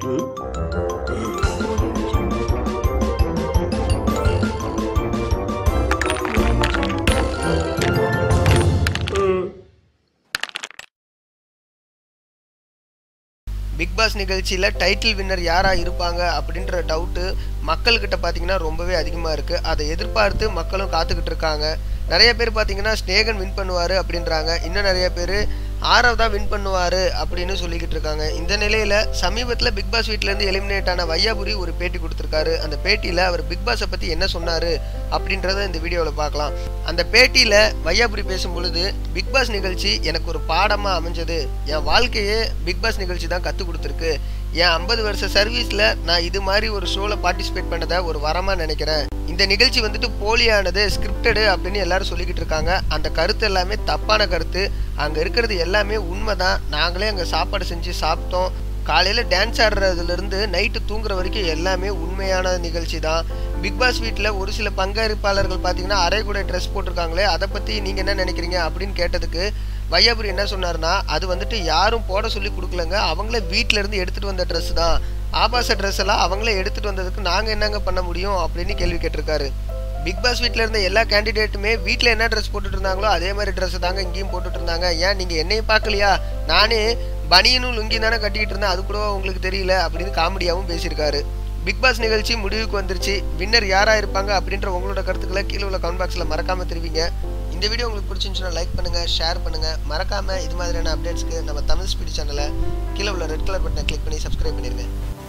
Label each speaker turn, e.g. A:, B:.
A: big Boss நிகழ்ச்சியில் title winner யாராக இருப்பாங்க அப்படின்ற டவுட்டு மக்கள்கிட்ட பார்த்தீங்கன்னா ரொம்பவே அதிகமாக இருக்குது அதை எதிர்பார்த்து மக்களும் காத்துக்கிட்டு இருக்காங்க நிறைய பேர் பார்த்தீங்கன்னா ஸ்னேகன் வின் பண்ணுவார் அப்படின்றாங்க இன்னும் நிறைய பேர் ஆரவ் தான் வின் பண்ணுவார் அப்படின்னு சொல்லிக்கிட்டு இருக்காங்க இந்த நிலையில் சமீபத்தில் பிக் பாஸ் வீட்டிலேருந்து எலிமினேட் ஆன வையாபுரி ஒரு பேட்டி கொடுத்துருக்காரு அந்த பேட்டியில் அவர் பிக் பாஸை பற்றி என்ன சொன்னார் அப்படின்றத இந்த வீடியோவில் பார்க்கலாம் அந்த பேட்டியில் வையாபுரி பேசும் பொழுது பிக் பாஸ் நிகழ்ச்சி எனக்கு ஒரு பாடமாக அமைஞ்சது என் வாழ்க்கையே பிக் பாஸ் நிகழ்ச்சி தான் கற்றுக் கொடுத்துருக்கு என் ஐம்பது வருஷ சர்வீஸில் நான் இது மாதிரி ஒரு ஷோவில் பார்ட்டிசிபேட் பண்ணதை ஒரு வரமாக நினைக்கிறேன் இந்த நிகழ்ச்சி வந்துட்டு போலியானது ஸ்கிரிப்டடு அப்படின்னு எல்லாரும் சொல்லிக்கிட்டு இருக்காங்க அந்த கருத்து எல்லாமே தப்பான கருத்து அங்கே இருக்கிறது எல்லாமே உண்மை தான் நாங்களே அங்கே சாப்பாடு செஞ்சு சாப்பிட்டோம் காலையில் டான்ஸ் ஆடுறதுலேருந்து நைட்டு தூங்குற வரைக்கும் எல்லாமே உண்மையான நிகழ்ச்சி தான் பிக் பாஸ் வீட்டில் ஒரு சில பங்கேற்பாளர்கள் பார்த்தீங்கன்னா அரை கூட ட்ரெஸ் போட்டிருக்காங்களே அதை பற்றி நீங்கள் என்ன நினைக்கிறீங்க அப்படின்னு கேட்டதுக்கு வையாபுரி என்ன சொன்னார்னா அது வந்துட்டு யாரும் போட சொல்லி கொடுக்கலங்க அவங்களே வீட்டில இருந்து எடுத்துகிட்டு வந்த ட்ரெஸ் தான் ஆபாச ட்ரெஸ் எல்லாம் அவங்களே எடுத்துகிட்டு வந்ததுக்கு நாங்கள் என்னங்க பண்ண முடியும் அப்படின்னு கேள்வி கேட்டிருக்காரு பிக் பாஸ் வீட்டில் இருந்த எல்லா கேண்டிடேட்டுமே வீட்டில் என்ன ட்ரெஸ் போட்டுட்டு இருந்தாங்களோ அதே மாதிரி ட்ரெஸ் தாங்க இங்கேயும் போட்டுட்டு இருந்தாங்க ஏன் நீங்கள் என்னையும் பார்க்கலையா நானே பனியனும் லுங்கி தானே கட்டிக்கிட்டு இருந்தேன் அது கூட உங்களுக்கு தெரியல அப்படின்னு காமெடியாகவும் பேசியிருக்காரு பிக் பாஸ் நிகழ்ச்சி முடிவுக்கு வந்துருச்சு வின்னர் யாராக இருப்பாங்க அப்படின்ற உங்களோட கருத்துக்களை கீழே உள்ள கமெண்ட் பாக்ஸில் மறக்காமல் தெரிவிங்க இந்த வீடியோ உங்களுக்கு பிடிச்சிருந்துச்சுன்னா லைக் பண்ணுங்கள் ஷேர் பண்ணுங்கள் மறக்காமல் இது மாதிரியான அப்டேட்ஸ்க்கு நம்ம தமிழ் ஸ்பீட் சேனலை கீழே உள்ள ரெட் கலர் பட்டனை கிளிக் பண்ணி சப்ஸ்கிரைப் பண்ணிடுங்க